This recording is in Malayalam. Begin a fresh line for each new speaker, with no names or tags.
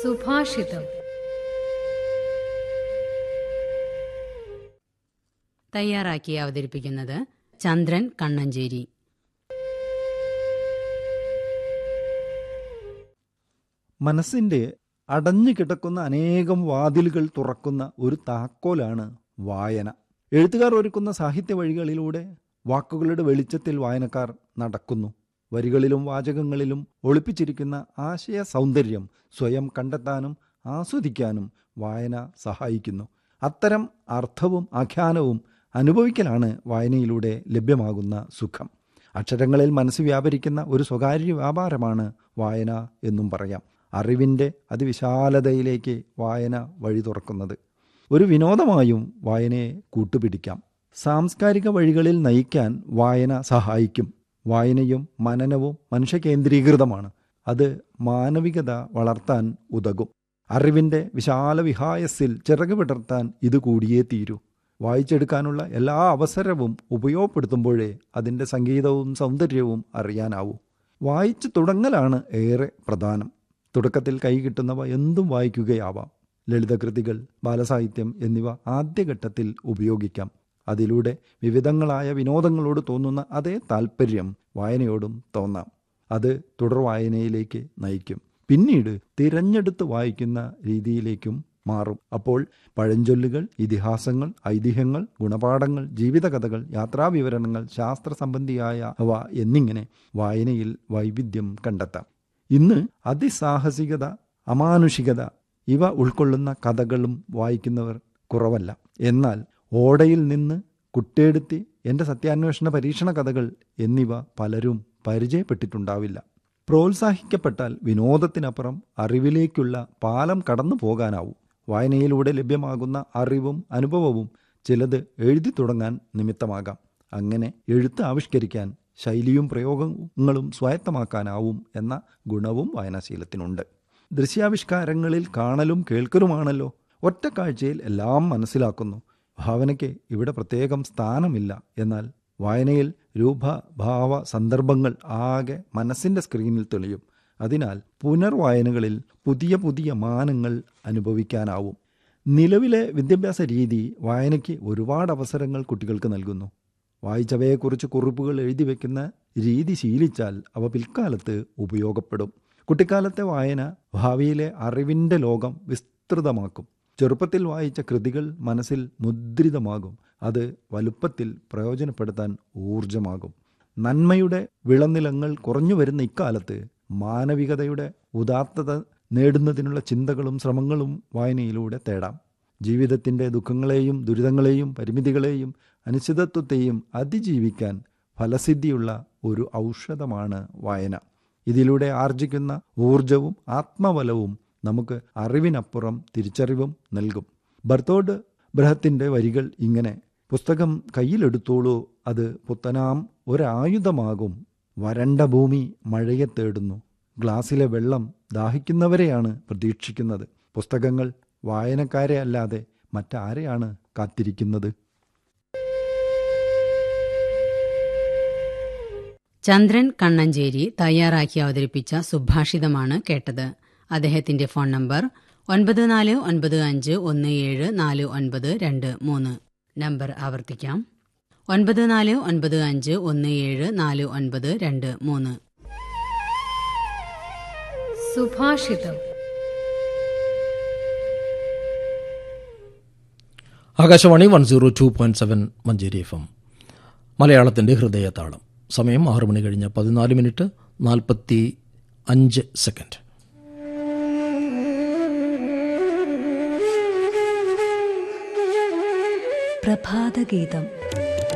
സുഭാഷിതം
തയ്യാറാക്കി അവതരിപ്പിക്കുന്നത് ചന്ദ്രൻ കണ്ണഞ്ചേരി
മനസ്സിൻ്റെ അടഞ്ഞു കിടക്കുന്ന അനേകം വാതിലുകൾ തുറക്കുന്ന ഒരു താക്കോലാണ് വായന എഴുത്തുകാർ ഒരുക്കുന്ന സാഹിത്യ വഴികളിലൂടെ വാക്കുകളുടെ വെളിച്ചത്തിൽ വായനക്കാർ നടക്കുന്നു വരികളിലും വാചകങ്ങളിലും ഒളിപ്പിച്ചിരിക്കുന്ന ആശയ സൗന്ദര്യം സ്വയം കണ്ടെത്താനും ആസ്വദിക്കാനും വായന സഹായിക്കുന്നു അത്തരം അർത്ഥവും ആഖ്യാനവും അനുഭവിക്കലാണ് വായനയിലൂടെ ലഭ്യമാകുന്ന സുഖം അക്ഷരങ്ങളിൽ മനസ്സ് വ്യാപരിക്കുന്ന ഒരു സ്വകാര്യ വ്യാപാരമാണ് വായന എന്നും പറയാം അറിവിൻ്റെ അതിവിശാലതയിലേക്ക് വായന വഴി തുറക്കുന്നത് ഒരു വിനോദമായും വായനയെ കൂട്ടുപിടിക്കാം സാംസ്കാരിക വഴികളിൽ നയിക്കാൻ വായന സഹായിക്കും വായനയും മനനവും മനുഷ്യകേന്ദ്രീകൃതമാണ് അത് മാനവികത വളർത്താൻ ഉതകും അറിവിൻ്റെ വിശാല വിഹായസിൽ ചിറക് വിടർത്താൻ ഇത് കൂടിയേ തീരൂ വായിച്ചെടുക്കാനുള്ള എല്ലാ അവസരവും ഉപയോഗപ്പെടുത്തുമ്പോഴേ അതിൻ്റെ സംഗീതവും സൗന്ദര്യവും അറിയാനാവൂ വായിച്ചു തുടങ്ങലാണ് ഏറെ പ്രധാനം തുടക്കത്തിൽ കൈ കിട്ടുന്നവ എന്തും വായിക്കുകയാവാം ലളിതകൃതികൾ ബാലസാഹിത്യം എന്നിവ ആദ്യഘട്ടത്തിൽ ഉപയോഗിക്കാം അതിലൂടെ വിവിധങ്ങളായ വിനോദങ്ങളോട് തോന്നുന്ന അതേ താല്പര്യം വായനയോടും തോന്നാം അത് തുടർ വായനയിലേക്ക് നയിക്കും പിന്നീട് തിരഞ്ഞെടുത്ത് വായിക്കുന്ന രീതിയിലേക്കും മാറും അപ്പോൾ പഴഞ്ചൊല്ലുകൾ ഇതിഹാസങ്ങൾ ഐതിഹ്യങ്ങൾ ഗുണപാഠങ്ങൾ ജീവിതകഥകൾ യാത്രാവിവരണങ്ങൾ ശാസ്ത്ര സംബന്ധിയായ അവ എന്നിങ്ങനെ വായനയിൽ വൈവിധ്യം കണ്ടെത്താം ഇന്ന് അതിസാഹസികത അമാനുഷികത ഇവ ഉൾക്കൊള്ളുന്ന കഥകളും വായിക്കുന്നവർ കുറവല്ല എന്നാൽ ഓടയിൽ നിന്ന് കുട്ടിയെടുത്തി എൻ്റെ സത്യാന്വേഷണ പരീക്ഷണ കഥകൾ എന്നിവ പലരും പരിചയപ്പെട്ടിട്ടുണ്ടാവില്ല പ്രോത്സാഹിക്കപ്പെട്ടാൽ വിനോദത്തിനപ്പുറം അറിവിലേക്കുള്ള പാലം കടന്നു പോകാനാവും വായനയിലൂടെ ലഭ്യമാകുന്ന അറിവും അനുഭവവും ചിലത് എഴുതി തുടങ്ങാൻ നിമിത്തമാകാം അങ്ങനെ എഴുത്ത് ആവിഷ്കരിക്കാൻ ശൈലിയും പ്രയോഗങ്ങളും സ്വായത്തമാക്കാനാവും എന്ന ഗുണവും വായനാശീലത്തിനുണ്ട് ദൃശ്യാവിഷ്കാരങ്ങളിൽ കാണലും കേൾക്കലുമാണല്ലോ ഒറ്റ കാഴ്ചയിൽ എല്ലാം മനസ്സിലാക്കുന്നു ഭാവനയ്ക്ക് ഇവിടെ പ്രത്യേകം സ്ഥാനമില്ല എന്നാൽ വായനയിൽ രൂപ ഭാവ സന്ദർഭങ്ങൾ ആകെ മനസ്സിൻ്റെ സ്ക്രീനിൽ തെളിയും അതിനാൽ പുനർവായനകളിൽ പുതിയ പുതിയ മാനങ്ങൾ അനുഭവിക്കാനാവും നിലവിലെ വിദ്യാഭ്യാസ രീതി വായനയ്ക്ക് ഒരുപാട് അവസരങ്ങൾ കുട്ടികൾക്ക് നൽകുന്നു വായിച്ചവയെക്കുറിച്ച് കുറിപ്പുകൾ എഴുതി വയ്ക്കുന്ന രീതി ശീലിച്ചാൽ അവ പിൽക്കാലത്ത് ഉപയോഗപ്പെടും കുട്ടിക്കാലത്തെ വായന ഭാവിയിലെ അറിവിൻ്റെ ലോകം വിസ്തൃതമാക്കും ചെറുപ്പത്തിൽ വായിച്ച കൃതികൾ മനസ്സിൽ മുദ്രിതമാകും അത് വലുപ്പത്തിൽ പ്രയോജനപ്പെടുത്താൻ ഊർജമാകും നന്മയുടെ വിളനിലങ്ങൾ കുറഞ്ഞു വരുന്ന ഇക്കാലത്ത് മാനവികതയുടെ ഉദാത്തത നേടുന്നതിനുള്ള ചിന്തകളും ശ്രമങ്ങളും വായനയിലൂടെ തേടാം ജീവിതത്തിൻ്റെ ദുഃഖങ്ങളെയും ദുരിതങ്ങളെയും പരിമിതികളെയും അനിശ്ചിതത്വത്തെയും അതിജീവിക്കാൻ ഫലസിദ്ധിയുള്ള ഒരു ഔഷധമാണ് വായന ഇതിലൂടെ ആർജിക്കുന്ന ഊർജവും ആത്മബലവും നമുക്ക് അറിവിനപ്പുറം തിരിച്ചറിവും നൽകും ബർത്തോഡ് ബ്രഹത്തിൻ്റെ വരികൾ ഇങ്ങനെ പുസ്തകം കയ്യിലെടുത്തോളൂ അത് പുത്തനാം ഒരായുധമാകും വരണ്ട ഭൂമി മഴയെ തേടുന്നു ഗ്ലാസ്സിലെ വെള്ളം ദാഹിക്കുന്നവരെയാണ് പ്രതീക്ഷിക്കുന്നത് പുസ്തകങ്ങൾ വായനക്കാരെ അല്ലാതെ മറ്റാരെയാണ് കാത്തിരിക്കുന്നത്
ചന്ദ്രൻ കണ്ണഞ്ചേരി തയ്യാറാക്കി അവതരിപ്പിച്ച സുഭാഷിതമാണ് കേട്ടത് അദ്ദേഹത്തിന്റെ ഫോൺ നമ്പർ ഒൻപത് നാല് ഒൻപത് അഞ്ച് ഒന്ന് ഏഴ് നാല് ഒൻപത് രണ്ട് മൂന്ന് നമ്പർ ആവർത്തിക്കാം ഒൻപത് നാല് ഒൻപത് അഞ്ച് ഒന്ന് ഏഴ് നാല് ഒൻപത് രണ്ട് മൂന്ന്
സുഭാഷിതം
Akashvani one zero two point seven Manjeri F M മലയാളത്തിൻ്റെ ഹൃദയതാളം സമയം ആറ് മണി കഴിഞ്ഞ് പതിനാല് മിനിറ്റ് നാൽപ്പത്തി അഞ്ച് സെക്കൻഡ്
പ്രഭാതഗീതം